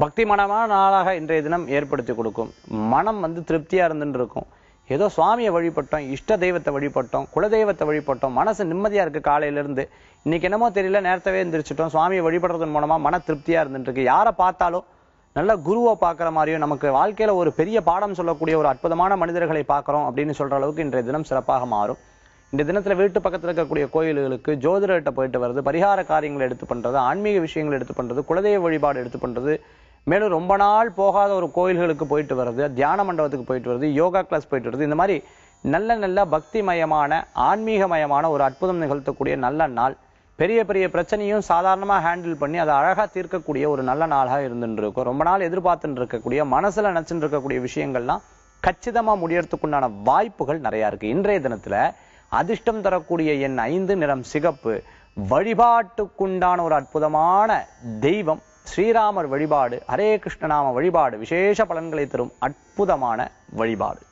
பக்தி மனமான நாளாக இன்றைய தினம் ஏற்படுத்தி கொடுக்கும் மனம் வந்து திருப்தியா இருந்துட்டு இருக்கும் ஏதோ சுவாமியை வழிபட்டோம் இஷ்ட தெய்வத்தை வழிபட்டோம் குலதெய்வத்தை வழிபட்டோம் மனசு நிம்மதியா இருக்கு காலையில இருந்து இன்னைக்கு என்னமோ தெரியல நேரத்தவே எந்திரிச்சிட்டோம் சுவாமியை வழிபடுறதன் மூலமா மன திருப்தியா இருந்துட்டு இருக்கு யாரை பார்த்தாலும் நல்ல குருவை பார்க்குற மாதிரியும் நமக்கு வாழ்க்கையில ஒரு பெரிய பாடம் சொல்லக்கூடிய ஒரு அற்புதமான மனிதர்களை பார்க்குறோம் அப்படின்னு சொல்ற அளவுக்கு இன்றைய தினம் சிறப்பாக மாறும் இந்த தினத்துல வீட்டு பக்கத்துல இருக்கக்கூடிய கோயில்களுக்கு ஜோதிடர்கிட்ட போயிட்டு வர்றது பரிகார காரியங்களை எடுத்து பண்றது ஆன்மீக விஷயங்களை எடுத்து பண்றது குலதெய்வ வழிபாடு எடுத்து பண்றது மேலும் ரொம்ப நாள் போகாத ஒரு கோயில்களுக்கு போயிட்டு வர்றது தியான மண்டபத்துக்கு போயிட்டு வர்றது யோகா கிளாஸ் போயிட்டு வர்றது இந்த மாதிரி நல்ல நல்ல பக்திமயமான ஆன்மீகமயமான ஒரு அற்புதம் நிகழ்த்தக்கூடிய நல்ல நாள் பெரிய பெரிய பிரச்சனையும் சாதாரணமா ஹேண்டில் பண்ணி அதை அழகா தீர்க்கக்கூடிய ஒரு நல்ல நாளாக இருந்துட்டு இருக்கும் ரொம்ப நாள் எதிர்பார்த்துட்டு இருக்கக்கூடிய மனசுல நினைச்சுட்டு இருக்கக்கூடிய விஷயங்கள்லாம் கச்சிதமா முடியறதுக்குண்டான வாய்ப்புகள் நிறைய இருக்கு இன்றைய தினத்துல அதிர்ஷ்டம் தரக்கூடிய எண் ஐந்து நிறம் சிகப்பு வழிபாட்டுக்குண்டான ஒரு அற்புதமான தெய்வம் ஸ்ரீராமர் வழிபாடு ஹரே கிருஷ்ணநாம வழிபாடு விசேஷ பலன்களை தரும் அற்புதமான வழிபாடு